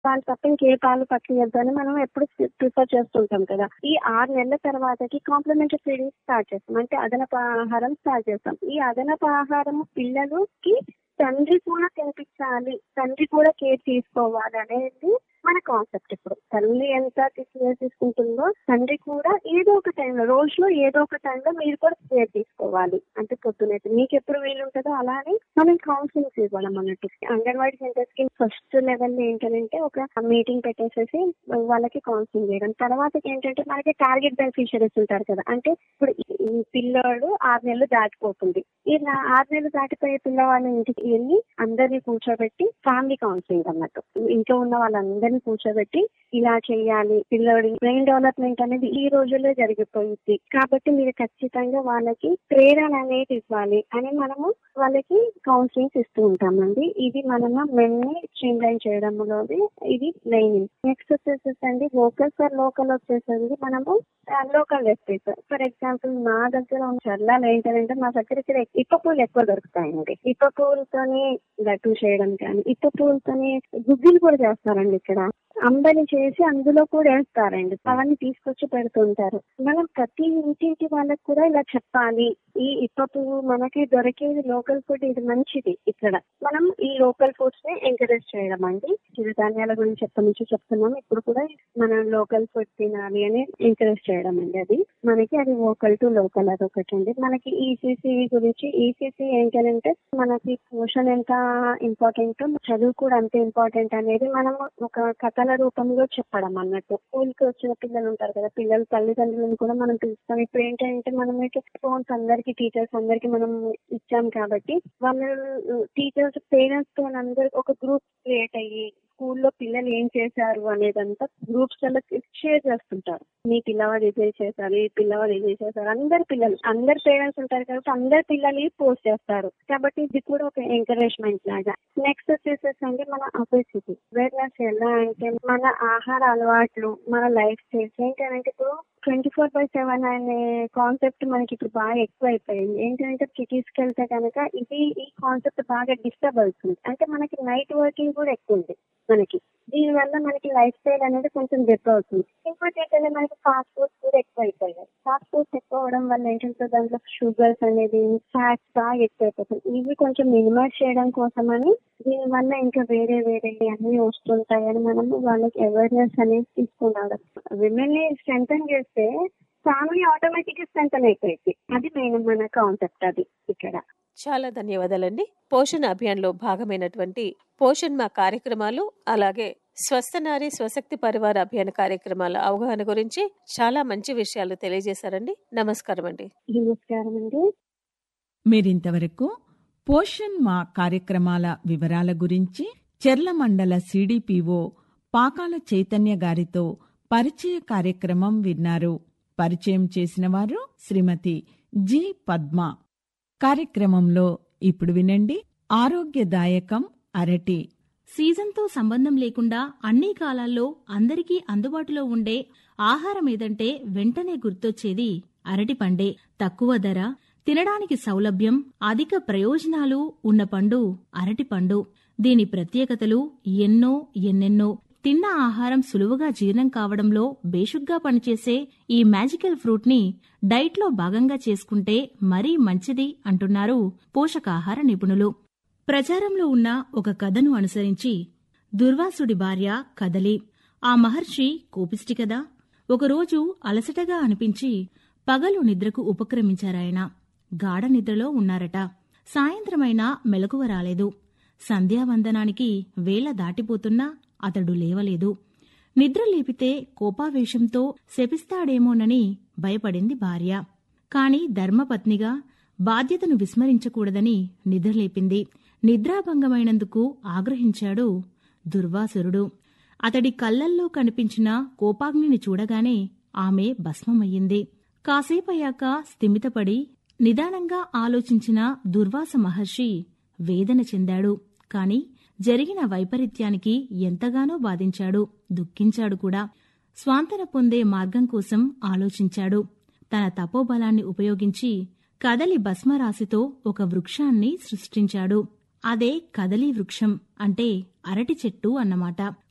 పాలు తప్ప ఇంకే పాలు పట్టలేదు అని మనం ఎప్పుడు ప్రిఫర్ చేస్తుంటాం కదా ఈ ఆరు నెలల తర్వాతకి కాంప్లిమెంటరీ ఫీడింగ్ స్టార్ట్ చేస్తాం అంటే అదనపు ఆహారం స్టార్ట్ చేస్తాం ఈ అదనపు ఆహారం పిల్లలకి తండ్రి కూడా తినిపించాలి తండ్రి కూడా కేర్ తీసుకోవాలి అనేది మన కాన్సెప్ట్ ఇప్పుడు తల్లి ఎంత కేర్ తీసుకుంటుందో తండ్రి కూడా ఏదో ఒక టైంలో రోజులో ఏదో ఒక టైంలో మీరు కూడా కేర్ తీసుకోవాలి అంటే పొద్దునైతే మీకు ఎప్పుడు వీలు ఉంటుందో అలానే మనం కౌన్సిలింగ్స్ ఇవ్వడం అన్నట్టు అంగన్వాడీ సెంటర్స్ కి ఫస్ట్ లెవెల్ ఏంటంటే ఒక మీటింగ్ పెట్టేసేసి వాళ్ళకి కౌన్సిలింగ్ చేయడం తర్వాత ఏంటంటే మనకి టార్గెట్ బెనిఫిషరీస్ ఉంటారు కదా అంటే ఇప్పుడు ఈ పిల్లోడు ఆరు నెలలు దాటిపోతుంది ఈ నా- ఆరు నెలలు దాటిపోయే పిల్లవాళ్ళ ఇంటికి వెళ్ళి అందరినీ కూర్చోబెట్టి ఫ్యామిలీ కౌన్సిలింగ్ అన్నట్టు ఇంట్లో ఉన్న వాళ్ళందరినీ కూర్చోబెట్టి ఇలా చేయాలి పిల్లోడి బ్రెయిన్ డెవలప్మెంట్ అనేది ఈ రోజుల్లో జరిగిపోయింది కాబట్టి మీరు ఖచ్చితంగా వాళ్ళకి ప్రేరణ అనేది ఇవ్వాలి అని మనము వాళ్ళకి కౌన్సిలింగ్ ఇస్తూ ఉంటామండి ఇది మనము మెన్ని స్ట్రీమ్ లైన్ చేయడంలోది ఇది మెయిన్ నెక్స్ట్ వచ్చేసేసి అండి లోకల్ ఫర్ లోకల్ వచ్చేసరికి మనము లోకల్ రెసిపీస్ ఫర్ ఎగ్జాంపుల్ మా దగ్గర ఉన్న చర్లాలు ఏంటంటే మా దగ్గర ఇక్కడ ఇప్ప పూలు ఎక్కువ దొరుకుతాయండి ఇప్ప పూలతోని లడ్డు చేయడం కానీ ఇప్ప పూలతోని గుగ్గిలు కూడా చేస్తారండి ఇక్కడ అంబలి చేసి అందులో కూడా వేస్తారండి అవన్నీ తీసుకొచ్చి పెడుతుంటారు మనం ప్రతి ఇంటింటి వాళ్ళకి కూడా ఇలా చెప్పాలి ఈ ఇప్ప పువ్వు మనకి దొరికేది లోకల్ ఫుడ్ ఇది మంచిది ఇక్కడ మనం ఈ లోకల్ ఫుడ్స్ ని ఎంకరేజ్ చేయడం అండి చిరుధాన్యాల గురించి ఎప్పటి నుంచి చెప్తున్నాం ఇప్పుడు కూడా మనం లోకల్ ఫుడ్ తినాలి అని ఎంకరేజ్ చేయడం అండి అది మనకి అది లోకల్ టు లోకల్ అది ఒకటి అండి మనకి ఈసీసీ గురించి ఈసీసీ ఏంటంటే మనకి పోషణ ఎంత ఇంపార్టెంట్ చదువు కూడా అంతే ఇంపార్టెంట్ అనేది మనం ఒక కథల రూపంలో చెప్పడం అన్నట్టు స్కూల్ కి వచ్చిన పిల్లలు ఉంటారు కదా పిల్లలు తల్లిదండ్రులను కూడా మనం పిలుస్తాం ఇప్పుడు ఏంటంటే మనం ఫోన్స్ అందరికి టీచర్స్ అందరికి మనం ఇచ్చాం కాబట్టి వాళ్ళు టీచర్స్ పేరెంట్స్ తో అందరు ఒక గ్రూప్ క్రియేట్ అయ్యి స్కూల్లో పిల్లలు ఏం చేశారు అనేదంతా గ్రూప్స్ లలో షేర్ చేస్తుంటారు మీ పిల్లవాడు ఇదే చేశారు ఈ పిల్లవాడు ఇదే చేశారు అందరి పిల్లలు అందరి పేరెంట్స్ ఉంటారు కాబట్టి అందరి పిల్లలు పోస్ట్ చేస్తారు కాబట్టి ఇది కూడా ఒక ఎంకరేజ్మెంట్ లాగా నెక్స్ట్ వచ్చేసేసి అంటే మన అబిసిటీ వేర్నెస్ ఎలా అంటే మన ఆహార అలవాట్లు మన లైఫ్ స్టైల్స్ ఏంటంటే ఇప్పుడు ట్వంటీ ఫోర్ బై సెవెన్ అనే కాన్సెప్ట్ మనకి ఇప్పుడు బాగా ఎక్కువ అయిపోయింది ఏంటంటే సిటీస్కి వెళ్తే కనుక ఇది ఈ కాన్సెప్ట్ బాగా డిస్టర్బ్ అవుతుంది అంటే మనకి నైట్ వర్కింగ్ కూడా ఎక్కువ ఉంది మనకి దీనివల్ల మనకి లైఫ్ స్టైల్ అనేది కొంచెం డెప్ అవుతుంది ఇంకోటి ఏంటంటే మనకి ఫాస్ట్ ఫుడ్స్ కూడా ఎక్కువ అయిపోయాయి ఫాస్ట్ ఫుడ్స్ ఎక్కువ అవడం వల్ల ఏంటంటే దాంట్లో షుగర్స్ అనేది ఫ్యాట్స్ బాగా ఎక్కువ అయిపోతుంది ఇవి కొంచెం మినిమైజ్ చేయడం కోసమని దీనివల్ల ఇంకా వేరే వేరే అన్ని వస్తుంటాయని మనం వాళ్ళకి అవేర్నెస్ అనేది తీసుకున్నాడు విమెన్ ని స్ట్రెంగ్ చేస్తే ఫ్యామిలీ ఆటోమేటిక్ గా స్ట్రెంగ్ అయిపోయింది అది మెయిన్ మన కాన్సెప్ట్ అది ఇక్కడ చాలా ధన్యవాదాలండి పోషణ అభియాన్లో భాగమైనటువంటి పోషణ్ మా కార్యక్రమాలు అలాగే స్వస్థ నారి స్వశక్తి పరివార అభియాన్ కార్యక్రమాల అవగాహన గురించి చాలా మంచి విషయాలు తెలియజేశారండి నమస్కారం అండి నమస్కారం అండి మీరింతవరకు పోషణ్ మా కార్యక్రమాల వివరాల గురించి చెర్ల మండల సిడిపిఓ పాకాల చైతన్య గారితో పరిచయ కార్యక్రమం విన్నారు పరిచయం చేసిన వారు శ్రీమతి జి పద్మ కార్యక్రమంలో ఇప్పుడు వినండి ఆరోగ్యదాయకం అరటి సీజన్తో సంబంధం లేకుండా అన్ని కాలాల్లో అందరికీ అందుబాటులో ఉండే ఆహారం ఏదంటే వెంటనే గుర్తొచ్చేది అరటిపండే తక్కువ ధర తినడానికి సౌలభ్యం అధిక ప్రయోజనాలు ఉన్న పండు అరటిపండు దీని ప్రత్యేకతలు ఎన్నో ఎన్నెన్నో తిన్న ఆహారం సులువుగా జీర్ణం కావడంలో బేషుగ్గా పనిచేసే ఈ మ్యాజికల్ ఫ్రూట్ ని డైట్లో భాగంగా చేసుకుంటే మరీ మంచిది అంటున్నారు పోషకాహార నిపుణులు ప్రచారంలో ఉన్న ఒక కథను అనుసరించి దుర్వాసుడి భార్య కదలి ఆ మహర్షి కోపిష్టి కదా ఒకరోజు అలసటగా అనిపించి పగలు నిద్రకు ఉపక్రమించారాయన గాఢ నిద్రలో ఉన్నారట సాయంత్రమైనా మెలకువ రాలేదు సంధ్యావందనానికి వేళ దాటిపోతున్నా అతడు లేవలేదు నిద్ర లేపితే కోపావేశంతో శపిస్తాడేమోనని భయపడింది భార్య కాని ధర్మపత్నిగా బాధ్యతను విస్మరించకూడదని నిద్రలేపింది నిద్రాభంగమైనందుకు ఆగ్రహించాడు దుర్వాసురుడు అతడి కళ్ళల్లో కనిపించిన కోపాగ్నిని చూడగానే ఆమె భస్మమయ్యింది కాసేపయ్యాక స్థిమితపడి నిదానంగా ఆలోచించిన దుర్వాస మహర్షి వేదన చెందాడు కాని జరిగిన వైపరీత్యానికి ఎంతగానో బాధించాడు దుఃఖించాడు కూడా స్వాంతన పొందే మార్గం కోసం ఆలోచించాడు తన తపోబలాన్ని ఉపయోగించి కదలి భస్మరాశితో ఒక వృక్షాన్ని సృష్టించాడు అదే కదలి వృక్షం అంటే అరటి చెట్టు అన్నమాట